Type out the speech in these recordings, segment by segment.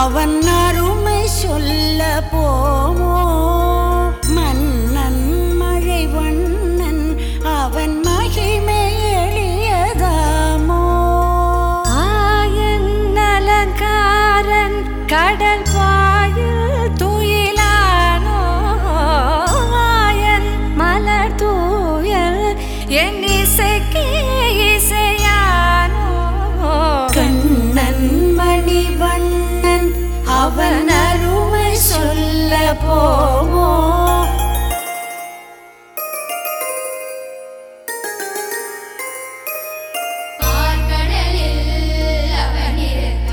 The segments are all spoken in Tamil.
அவன் அருமை சொல்ல போமோ மன்னன் மழை வண்ணன் அவன் மகிமை எளியதாமோ ஆயன் அலங்காரன் கடல் பாயில் துயிலானோ ஆயன் மலர் தூயல் என் இசைக்கு இசையானோ கண்ணன் மணிவண்ணன் அவன் அருமை சொல்ல போமோ பார்க்கடலில் அவன் இருக்க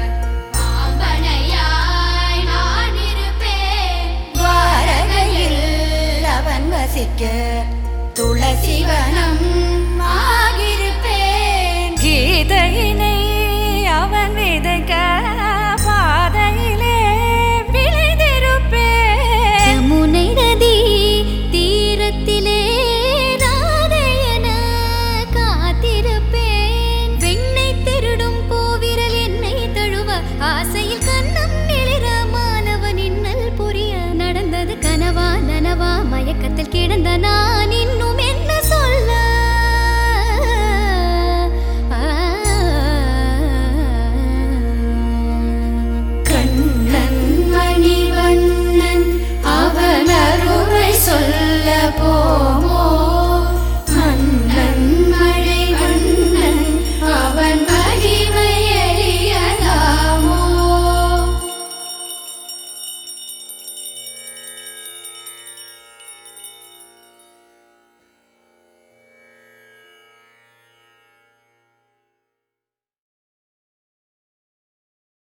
பாம்பனையாய் நான் இருப்பேன் துவாரகையில் அவன் வசிக்க துளசி